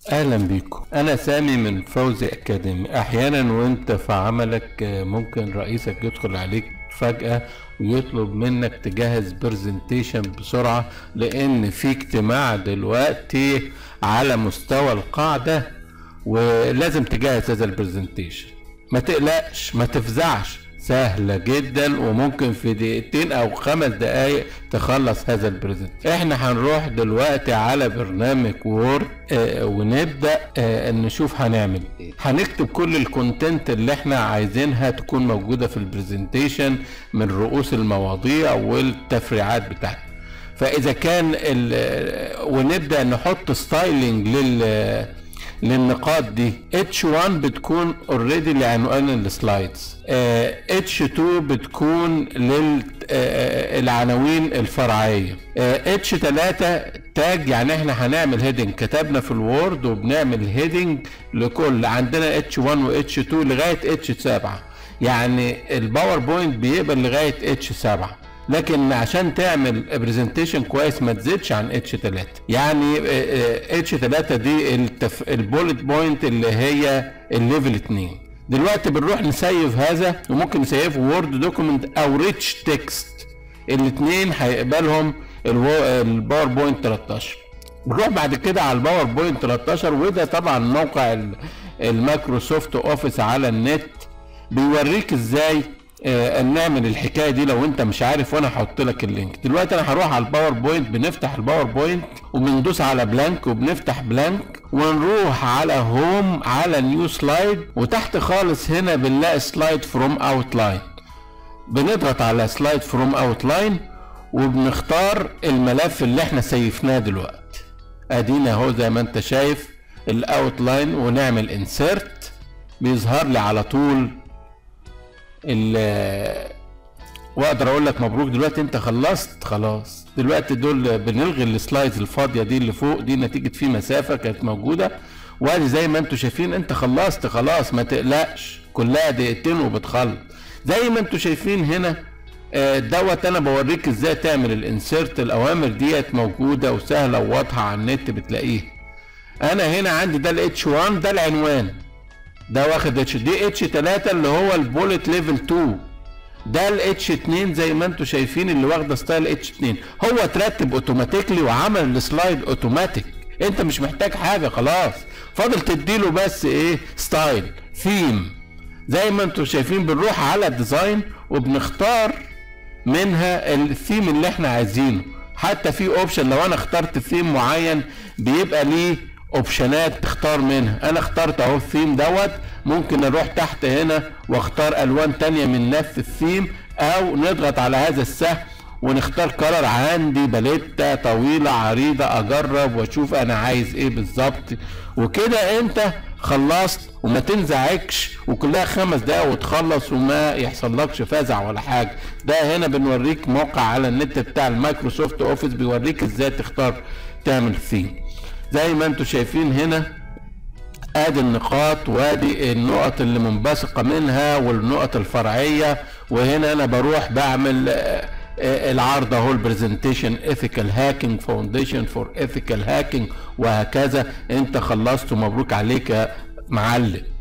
اهلا بيكم انا سامي من فوزي اكاديمي احيانا وانت في عملك آه، ممكن رئيسك يدخل عليك فجأة ويطلب منك تجهز برزنتيشن بسرعة لان في اجتماع دلوقتي على مستوى القاعدة ولازم تجهز هذا البرزنتيشن ما تقلقش ما تفزعش سهلة جدا وممكن في دقيقتين او خمس دقايق تخلص هذا البرزنت احنا هنروح دلوقتي على برنامج وورد آه ونبدأ آه نشوف هنعمل ايه هنكتب كل الكونتنت اللي احنا عايزينها تكون موجودة في البرزنتيشن من رؤوس المواضيع والتفريعات بتاعتها فاذا كان ال- ونبدا نحط ستايلنج لل للنقاط دي H1 بتكون اوريدي لعنوان السلايدز آه، H2 بتكون للعناوين الفرعيه آه، H3 تاج يعني احنا هنعمل هيدنج كتبنا في الوورد وبنعمل هيدنج لكل عندنا H1 و H2 لغايه H7 يعني الباوربوينت بيقبل لغايه H7 لكن عشان تعمل برزنتيشن كويس ما تزيدش عن اتش 3 يعني اتش 3 دي التف... البولت بوينت اللي هي الليفل 2 دلوقتي بنروح نسيف هذا وممكن نسيفه وورد دوكيمنت او ريتش تكست الاثنين هيقبلهم الو- الباوربوينت 13 بنروح بعد كده على الباوربوينت 13 وده طبعا موقع ال- المايكروسوفت اوفيس على النت بيوريك ازاي آه، نعمل الحكايه دي لو انت مش عارف وانا هحط لك اللينك دلوقتي انا هروح على الباوربوينت بنفتح الباوربوينت وبندوس على بلانك وبنفتح بلانك ونروح على هوم على نيو سلايد وتحت خالص هنا بنلاقي سلايد فروم اوتلاين بنضغط على سلايد فروم اوتلاين وبنختار الملف اللي احنا سيفناه دلوقتي ادينا اهو زي ما انت شايف الاوتلاين ونعمل انسيرت بيظهر لي على طول ال واقدر اقول لك مبروك دلوقتي انت خلصت خلاص دلوقتي دول بنلغي السلايدز الفاضيه دي اللي فوق دي نتيجه في مسافه كانت موجوده وادي زي ما انتم شايفين انت خلصت خلاص ما تقلقش كلها دقيقتين وبتخلص زي ما انتم شايفين هنا آه، دوت انا بوريك ازاي تعمل الانسيرت الاوامر ديت موجوده وسهله وواضحه على النت بتلاقيها انا هنا عندي ده الاتش 1 ده العنوان ده واخد اتش دي اتش 3 اللي هو البوليت ليفل 2 ده الاتش 2 زي ما انتم شايفين اللي واخده ستايل اتش 2 هو ترتب اوتوماتيكلي وعمل السلايد اوتوماتيك انت مش محتاج حاجه خلاص فاضل تديله بس ايه ستايل ثيم زي ما انتم شايفين بنروح على الديزاين وبنختار منها الثيم اللي احنا عايزينه حتى في اوبشن لو انا اخترت ثيم معين بيبقى ليه اوبشنات تختار منها انا اخترت اهو الثيم دوت ممكن اروح تحت هنا واختار الوان تانية من نفس الثيم او نضغط على هذا السهم ونختار كلر عندي باليتا طويلة عريضة اجرب واشوف انا عايز ايه بالظبط وكده انت خلصت وما تنزعجش وكلها خمس دقايق وتخلص وما يحصلكش فزع ولا حاجة ده هنا بنوريك موقع على النت بتاع المايكروسوفت اوفيس بيوريك ازاي تختار تعمل ثيم زي ما انتم شايفين هنا ادي النقاط وادي النقط اللي منبثقه منها والنقط الفرعيه وهنا انا بروح بعمل آه، آه، العرض اهو البرزنتيشن ايثيكال هاكينج فاونديشن فور ايثيكال هاكينج وهكذا انت خلصت ومبروك عليك يا معلم